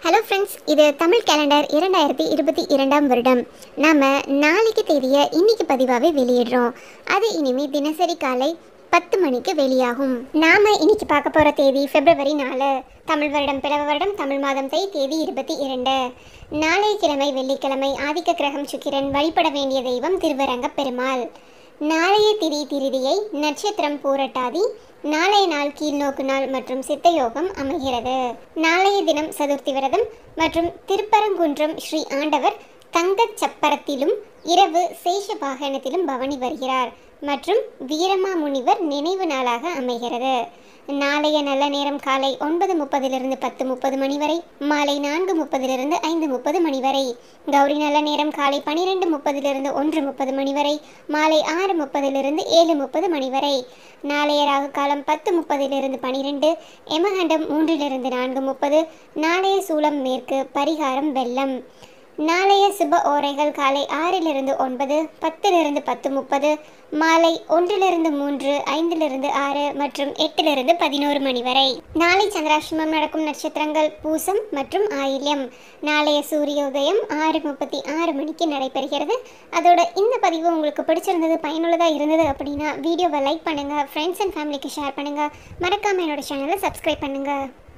hello friends இது Tamil calendar இரண்டாயிரத்தி இருபத்தி இரண்டாம் வருடம் நாம் நாளைக்கு தேதியை இன்னைக்கு பதிவாகவே வெளியிடுறோம் அது இனிமே தினசரி காலை பத்து மணிக்கு வெளியாகும் நாம இன்னைக்கு பார்க்க போகிற தேதி பிப்ரவரி நாலு தமிழ் வருடம் பிளவ வருடம் தமிழ் மாதம் தை தேதி இருபத்தி இரண்டு நாளைய கிழமை வெள்ளிக்கிழமை ஆதிக்க கிரகம் சுக்கிரன் வழிபட வேண்டிய தெய்வம் திருவரங்க பெருமாள் நாளைய திதி திருதியை நட்சத்திரம் பூரட்டாதி நாளைய நாள் கீழ்நோக்கு நாள் மற்றும் சித்த யோகம் அமைகிறது நாளைய தினம் சதுர்த்தி விரதம் மற்றும் திருப்பரங்குன்றம் ஸ்ரீ ஆண்டவர் தங்கச் சப்பரத்திலும் இரவு சேஷ வாகனத்திலும் பவனி வருகிறார் மற்றும் வீரமா முனிவர் நினைவு நாளாக அமைகிறது நாளைய நல்ல நேரம் காலை ஒன்பது முப்பதிலிருந்து பத்து முப்பது மணி வரை மாலை நான்கு முப்பதிலிருந்து ஐந்து முப்பது மணி வரை கௌரி நல்ல நேரம் காலை பனிரெண்டு முப்பதிலிருந்து ஒன்று முப்பது மணி வரை மாலை ஆறு முப்பதிலிருந்து ஏழு முப்பது மணி வரை நாளைய ராகு காலம் பத்து முப்பதிலிருந்து பனிரெண்டு எமகண்டம் மூன்றிலிருந்து நான்கு முப்பது நாளைய சூலம் மேற்கு பரிகாரம் வெள்ளம் நாளைய சுப ஓரைகள் காலை ஆறிலிருந்து ஒன்பது பத்திலிருந்து பத்து முப்பது மாலை ஒன்றிலிருந்து மூன்று ஐந்திலிருந்து ஆறு மற்றும் எட்டிலிருந்து பதினோரு மணி வரை நாளை சந்திராசிரமம் நடக்கும் நட்சத்திரங்கள் பூசம் மற்றும் ஆயில்யம் நாளைய சூரிய உதயம் ஆறு முப்பத்தி ஆறு மணிக்கு நடைபெறுகிறது அதோட இந்த பதிவு உங்களுக்கு பிடிச்சிருந்தது பயனுள்ளதாக இருந்தது அப்படின்னா வீடியோவை லைக் பண்ணுங்கள் ஃப்ரெண்ட்ஸ் அண்ட் ஃபேமிலிக்கு ஷேர் பண்ணுங்கள் மறக்காமல் என்னோட சேனலை சப்ஸ்கிரைப் பண்ணுங்கள்